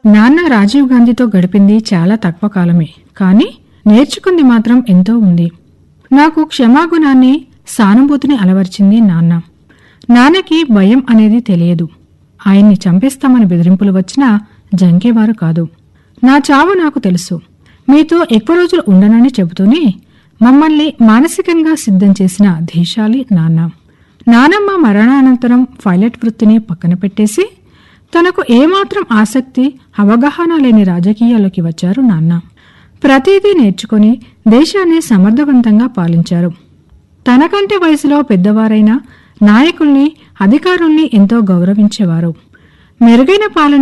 నాన్న రాజీవ్ గాంధీతో గడిపింది చాలా తక్కువ కాలమే కానీ నేర్చుకుంది మాత్రం ఎంతో ఉంది నాకు క్షమాగుణాన్ని సానుభూతిని అలవర్చింది నాన్న నాన్నకి భయం అనేది తెలియదు ఆయన్ని చంపేస్తామని బెదిరింపులు వచ్చినా జంకేవారు కాదు నా చావు నాకు తెలుసు మీతో ఎక్కువ రోజులు ఉండనని చెబుతూనే మమ్మల్ని మానసికంగా సిద్ధం చేసిన ధీశాలి నాన్న నానమ్మ మరణానంతరం పైలట్ వృత్తిని పక్కన పెట్టేసి తనకు ఏమాత్రం ఆసక్తి అవగాహన లేని రాజకీయాల్లోకి వచ్చారు నాన్న ప్రతిదీ నేర్చుకుని దేశాన్ని సమర్థవంతంగా పాలించారు తనకంటే వయసులో పెద్దవారైన నాయకుల్ని అధికారుల్ని ఎంతో గౌరవించేవారు మెరుగైన పాలన